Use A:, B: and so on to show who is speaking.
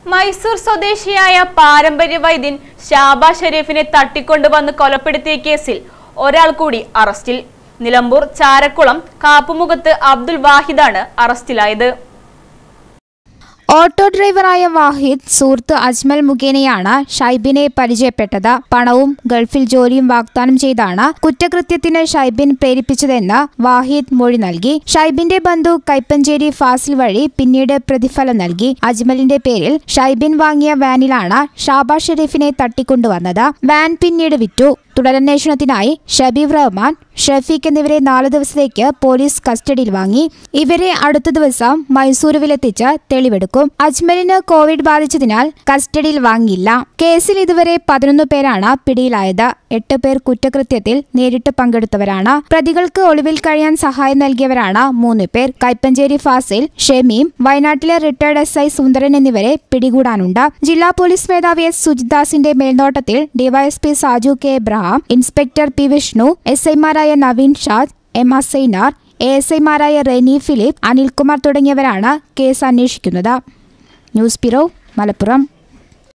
A: മൈസൂർ സ്വദേശിയായ പാരമ്പര്യ വൈദ്യൻ ഷാബ ഷെരീഫിനെ തട്ടിക്കൊണ്ടുവന്ന് കൊലപ്പെടുത്തിയ കേസിൽ ഒരാൾ കൂടി അറസ്റ്റിൽ നിലമ്പൂർ ചാരക്കുളം കാപ്പുമുഖത്ത് അബ്ദുൽ വാഹിദാണ് അറസ്റ്റിലായത്
B: ഓട്ടോ ഡ്രൈവറായ വാഹിദ് സുഹൃത്ത് അജ്മൽ മുഖേനയാണ് ഷൈബിനെ പരിചയപ്പെട്ടത് പണവും ഗൾഫിൽ ജോലിയും വാഗ്ദാനം ചെയ്താണ് കുറ്റകൃത്യത്തിന് ഷൈബിൻ പ്രേരിപ്പിച്ചതെന്ന് വാഹിദ് മൊഴി നൽകി ഷൈബിന്റെ ബന്ധു കൈപ്പഞ്ചേരി ഫാസിൽ വഴി പിന്നീട് പ്രതിഫലം നൽകി അജ്മലിന്റെ പേരിൽ ഷൈബിൻ വാങ്ങിയ വാനിലാണ് ഷാബാ ഷെരീഫിനെ തട്ടിക്കൊണ്ടുവന്നത് വാൻ പിന്നീട് വിറ്റു തുടരന്വേഷണത്തിനായി ഷബീബ് റഹ്മാൻ ഷഫീഖ് എന്നിവരെ നാല് ദിവസത്തേക്ക് പോലീസ് കസ്റ്റഡിയിൽ വാങ്ങി ഇവരെ അടുത്ത ദിവസം മൈസൂരുവിലെത്തിച്ച് തെളിവെടുക്കും അജ്മലിന് കോവിഡ് ബാധിച്ചതിനാൽ കസ്റ്റഡിയിൽ വാങ്ങിയില്ല കേസിൽ ഇതുവരെ പതിനൊന്ന് പേരാണ് പിടിയിലായത് എട്ട് പേർ കുറ്റകൃത്യത്തിൽ നേരിട്ട് പങ്കെടുത്തവരാണ് പ്രതികൾക്ക് ഒളിവിൽ കഴിയാൻ സഹായം നൽകിയവരാണ് മൂന്ന് പേർ കൈപ്പഞ്ചേരി ഫാസിൽ ഷെമീം വയനാട്ടിലെ റിട്ടയർഡ് എസ് ഐ സുന്ദരൻ എന്നിവരെ പിടികൂടാനുണ്ട് ജില്ലാ പോലീസ് മേധാവി എസ് സുജിദാസിന്റെ മേൽനോട്ടത്തിൽ DYSP Saju K Abraham inspector P Vishnu S ഐമാരായ Naveen Shad M Asainar A S ഐമാരായ റെനി ഫിലിപ്പ് അനിൽകുമാർ തുടങ്ങിയവരാണ് കേസ് അന്വേഷിക്കുന്നത് ന്യൂസ് ബ്യൂറോ മലപ്പുറം